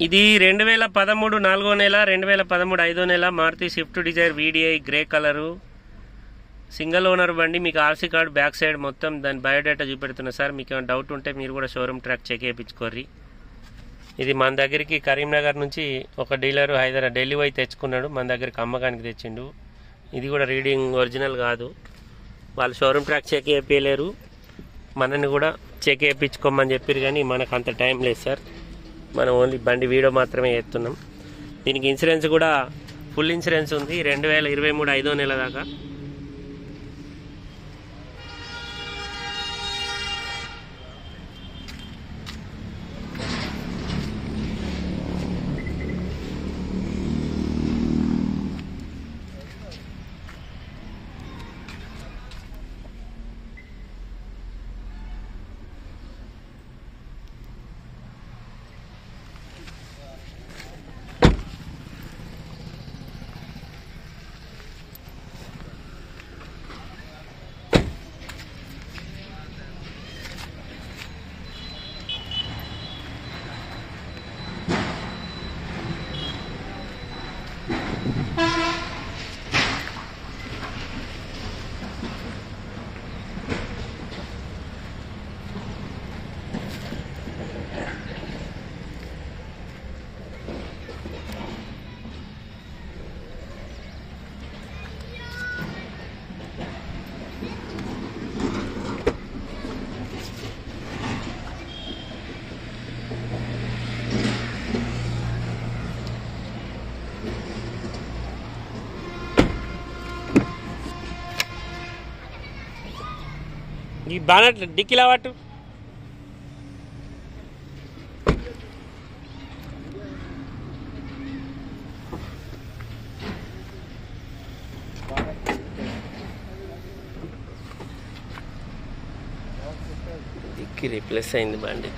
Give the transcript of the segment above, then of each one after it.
ఇది రెండు వేల పదమూడు నాలుగో నెల రెండు వేల పదమూడు ఐదో నెల Maruti Swift Dzire VDI grey colour single owner బండి మీకు ఆర్సీ కార్డు బ్యాక్ సైడ్ మొత్తం దాని బయోడేటా చూపెడుతున్నా సార్ మీకు ఏమైనా డౌట్ ఉంటే మీరు కూడా షోరూమ్ ట్రాక్ చెక్ చేయించుకోర్రి ఇది మన దగ్గరికి కరీంనగర్ నుంచి ఒక డీలర్ హైదరాబాద్ ఢిల్లీ పోయి తెచ్చుకున్నాడు మన దగ్గరికి అమ్మకానికి తెచ్చిండు ఇది కూడా రీడింగ్ ఒరిజినల్ కాదు వాళ్ళు షోరూమ్ ట్రాక్ చెక్ చేయలేరు మనని కూడా చెక్ చేయించుకోమని చెప్పారు కానీ మనకు అంత టైం లేదు సార్ మనం ఓన్లీ బండి వీడియో మాత్రమే చేస్తున్నాం దీనికి ఇన్సూరెన్స్ కూడా ఫుల్ ఇన్సూరెన్స్ ఉంది రెండు వేల ఇరవై మూడు ఐదో నెల దాకా ఈ బానట్ డిక్కిలా పట్టు డిక్కి రిప్లేస్ అయింది బండి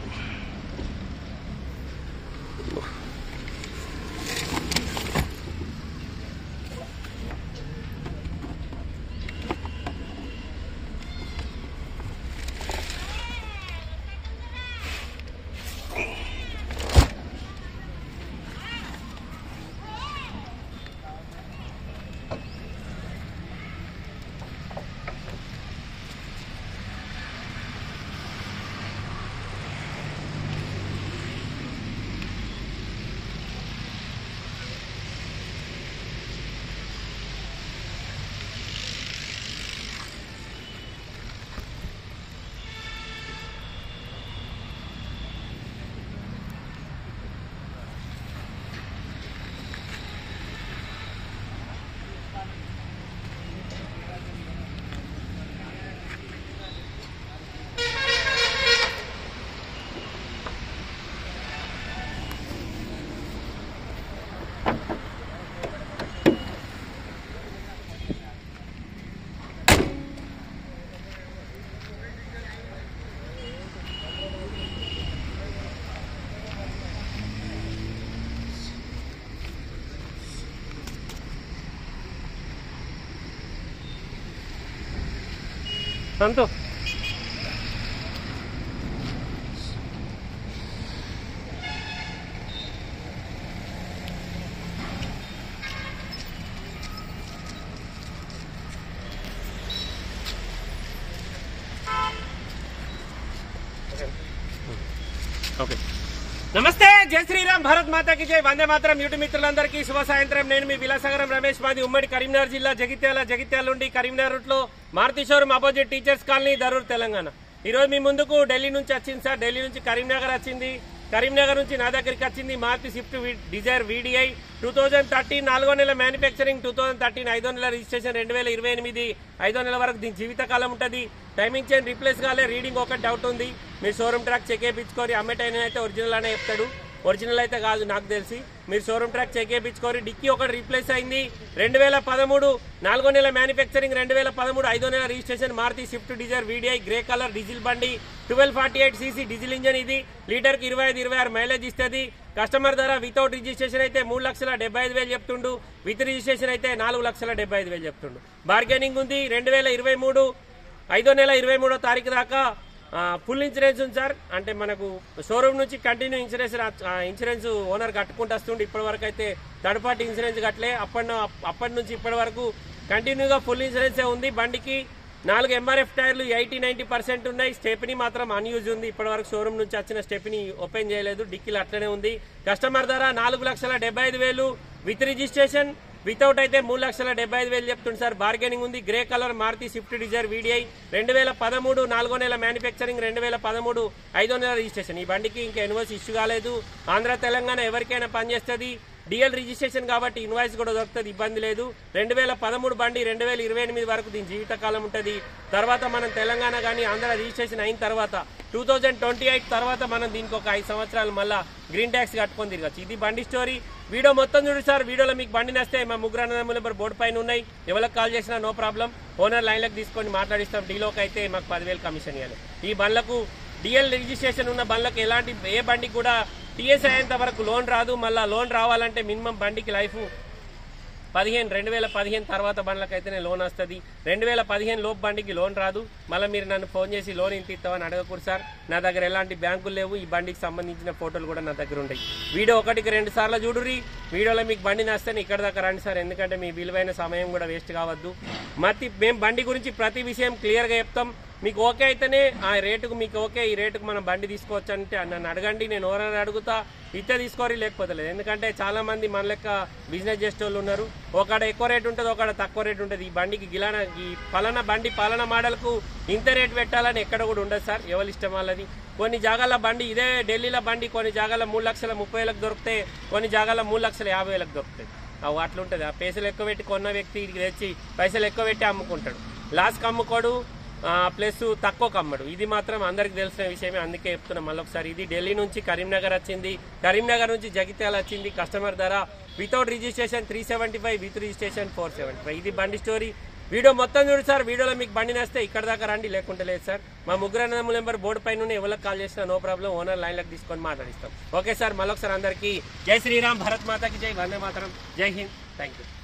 సంతో ఓకే నమస్తే జై శ్రీరామ్ భారత్ మాతాకి జై వందే మాత్రం యూటి మిత్రులందరికీ శుభ సాయంత్రం నేను మీ విలాసగరం రమేష్ మాది ఉమ్మడి కరీంనగర్ జిల్లా జగిత్యాల జగిత్యాల నుండి కరీంనగర్ రూట్ లో Maruti showroom opposite teachers colony Darur Telangana ఈ రోజు మీ ముందుకు ఢిల్లీ నుంచి వచ్చింది సార్ ఢిల్లీ నుంచి కరీంనగర్ వచ్చింది కరీంనగర్ నుంచి నా దగ్గరికి వచ్చింది Maruti Swift Dzire VDI two thousand thirteen నాలుగో నెల మ్యానుఫ్యాక్చరింగ్ టూ థౌజండ్ థర్టీన్ ఐదో నెల రిజిస్ట్రేషన్ రెండు వేల ఇరవై ఎనిమిది ఐదో నెల వరకు దీని జీవితకాలం ఉంటుంది టైమింగ్ చైన్ రీప్లేస్ కాలే రీడింగ్ ఒకటి డౌట్ ఉంది మీరు షోరూమ్ ట్రాక్ చెక్ చేయించుకోరి అమ్మేటైన అయితే ఒరిజినల్ అనే చెప్తాడు ఒరిజినల్ అయితే కాదు నాకు తెలిసి మీరు షోరూమ్ ట్రాక్ చెక్ చేయించుకోరి డిక్కీ ఒకటి రీప్లేస్ అయింది రెండు వేల పదమూడు నాలుగో నెల మ్యానుఫ్యాక్చరింగ్ రెండు వేల పదమూడు ఐదో నెల registration Maruti Swift Dzire VDI grey colour diesel బండి twelve forty eight CC diesel engine ఇది లీటర్కి ఇరవై ఐదు ఇరవై ఆరు మైలేజ్ ఇస్తుంది కస్టమర్ ధర వితౌట్ రిజిస్ట్రేషన్ అయితే మూడు లక్షల డెబ్బై ఐదు వేలు చెప్తుండు విత్ రిజిస్ట్రేషన్ అయితే నాలుగు లక్షల డెబ్బై ఐదు వేలు చెప్తుండు బార్గెనింగ్ ఉంది రెండు వేల ఇరవై మూడు ఐదో నెల ఇరవై మూడో తారీఖు దాకా ఫుల్ ఇన్సూరెన్స్ ఉంది సార్ అంటే మనకు షోరూమ్ నుంచి కంటిన్యూ ఇన్సూరెన్స్ రా- ఆ, ఇన్సూరెన్స్ ఓనర్ కట్టుకుంటూ వస్తుండే ఇప్పటి వరకు అయితే థర్డ్ పార్టీ ఇన్సూరెన్స్ కట్టలే అప్పటి అప్పటి నుంచి ఇప్పటి వరకు కంటిన్యూగా ఫుల్ ఇన్సూరెన్సే ఉంది బండికి నాలుగు ఎంఆర్ఎఫ్ టైర్లు ఎయిటీ నైన్టీ పర్సెంట్ ఉన్నాయి స్టెప్ని మాత్రం అన్యూజ్ ఉంది ఇప్పటి వరకు షోరూమ్ నుంచి వచ్చిన స్టెప్ని ఓపెన్ చేయలేదు డిక్కీలు అట్లనే ఉంది కస్టమర్ ధర నాలుగు లక్షల డెబ్బై ఐదు వేలు విత్ రిజిస్ట్రేషన్ వితౌట్ అయితే మూడు లక్షల డెబ్బై ఐదు వేలు చెప్తుంది సార్ బార్గెనింగ్ ఉంది grey colour Maruti Swift Dzire VDI రెండు వేల పదమూడు నాలుగో నెల మ్యానుఫ్యాక్చరింగ్ రెండు వేల పదమూడు ఐదో నెల రిజిస్ట్రేషన్ ఈ బండికి ఇంకా ఇన్వాయిస్ ఇష్యూ కాలేదు ఆంధ్ర తెలంగాణ ఎవరికైనా పనిచేస్తుంది డిఎల్ రిజిస్ట్రేషన్ కాబట్టి ఇన్వాయిస్ కూడా దొరుకుతుంది ఇబ్బంది లేదు రెండు వేల పదమూడు బండి రెండు వేల ఇరవై ఎనిమిది వరకు దీని జీవితకాలం ఉంటుంది తర్వాత మనం తెలంగాణ కానీ ఆంధ్ర రిజిస్ట్రేషన్ అయిన తర్వాత టూ థౌజండ్ ట్వంటీ ఎయిట్ తర్వాత మనం దీనికి ఒక ఐదు సంవత్సరాలు మళ్ళా గ్రీన్ ట్యాక్స్ కట్టుకొని తిరగచ్చు ఇది బండి స్టోరీ వీడియో మొత్తం చూడు సార్ వీడియోలో మీకు బండి నస్తే మా ముగ్గురు అన్నదమ్ముల నెంబర్ బోర్డు పైన ఉన్నాయి ఎవరికి కాల్ చేసినా నో ప్రాబ్లం ఓనర్ లైన్లకు తీసుకొని మాట్లాడిస్తాం డీలోకి అయితే మాకు పదివేలు కమిషన్ ఇవ్వాలి ఈ బండ్లకు డిఎల్ రిజిస్ట్రేషన్ ఉన్న బండ్లకు ఎలాంటి ఏ బండికి కూడా టీఎస్ అయ్యేంత వరకు లోన్ రాదు మళ్ళీ లోన్ రావాలంటే మినిమం బండికి లైఫ్ పదిహేను రెండు వేల పదిహేను తర్వాత బండ్లకైతేనే లోన్ వస్తుంది రెండు వేల పదిహేను లోపు బండికి లోన్ రాదు మళ్ళీ మీరు నన్ను ఫోన్ చేసి లోన్ ఇంత ఇస్తామని అడగకూడదు సార్ నా దగ్గర ఎలాంటి బ్యాంకులు లేవు ఈ బండికి సంబంధించిన ఫోటోలు కూడా నా దగ్గర ఉంటాయి వీడియో ఒకటికి రెండు సార్లు చూడుర్రి వీడియోలో మీకు బండి నస్తే ఇక్కడ దాకా రండి సార్ ఎందుకంటే మీ విలువైన సమయం కూడా వేస్ట్ కావద్దు మతి మేము బండి గురించి ప్రతి విషయం క్లియర్గా చెప్తాం మీకు ఓకే అయితేనే ఆ రేటుకు మీకు ఓకే ఈ రేటుకు మనం బండి తీసుకోవచ్చు అంటే నన్ను అడగండి నేను ఎవరైనా అడుగుతా ఇస్తే తీసుకోరి లేకపోతే లేదు ఎందుకంటే చాలా మంది మన లెక్క బిజినెస్ చేసే వాళ్ళు ఉన్నారు ఒకడ ఎక్కువ రేట్ ఉంటుంది ఒకడ తక్కువ రేట్ ఉంటుంది ఈ బండికి గిలాన ఈ పలానా బండి పలానా మోడల్కు ఇంత రేట్ పెట్టాలని ఎక్కడ కూడా ఉండదు సార్ ఎవరి ఇష్టం వాళ్ళది కొన్ని జాగాల బండి ఇదే ఢిల్లీలో బండి కొన్ని జాగాల మూడు లక్షల ముప్పై వేలకు దొరికితే కొన్ని జాగాల మూడు లక్షల యాభై వేలకు దొరుకుతాయి అవి అట్లుంటుంది ఆ పైసలు ఎక్కువ పెట్టి కొన్న వ్యక్తి ఇక్కడికి తెచ్చి పైసలు ఎక్కువ పెట్టి అమ్ముకుంటాడు లాస్కి అమ్ముకోడు ప్లస్ తక్కువ కమ్మడు ఇది మాత్రం అందరికి తెలిసిన విషయమే అందుకే చెప్తున్నాం మళ్ళీ ఒకసారి ఇది ఢిల్లీ నుంచి కరీంనగర్ వచ్చింది కరీంనగర్ నుంచి జగిత్యాల వచ్చింది కస్టమర్ ధర without registration three seventy five with registration four seventy five ఇది బండి స్టోరీ వీడియో మొత్తం చూడు సార్ వీడియోలో మీకు బండి నేస్తే ఇక్కడ దాకా రండి లేకుంటే లేదు సార్ మా ముగ్గురు అన్నదమ్ముల నెంబర్ బోర్డు పైన ఎవరికి కాల్ చేసినా నో ప్రాబ్లం ఓనర్ లైన్లకు తీసుకొని మాట్లాడిస్తాం ఓకే సార్ మళ్ళొకసారి అందరికీ జై శ్రీరామ్ భరత్ మాతకి జై వందే మాతరం జై హింద్ థ్యాంక్ యూ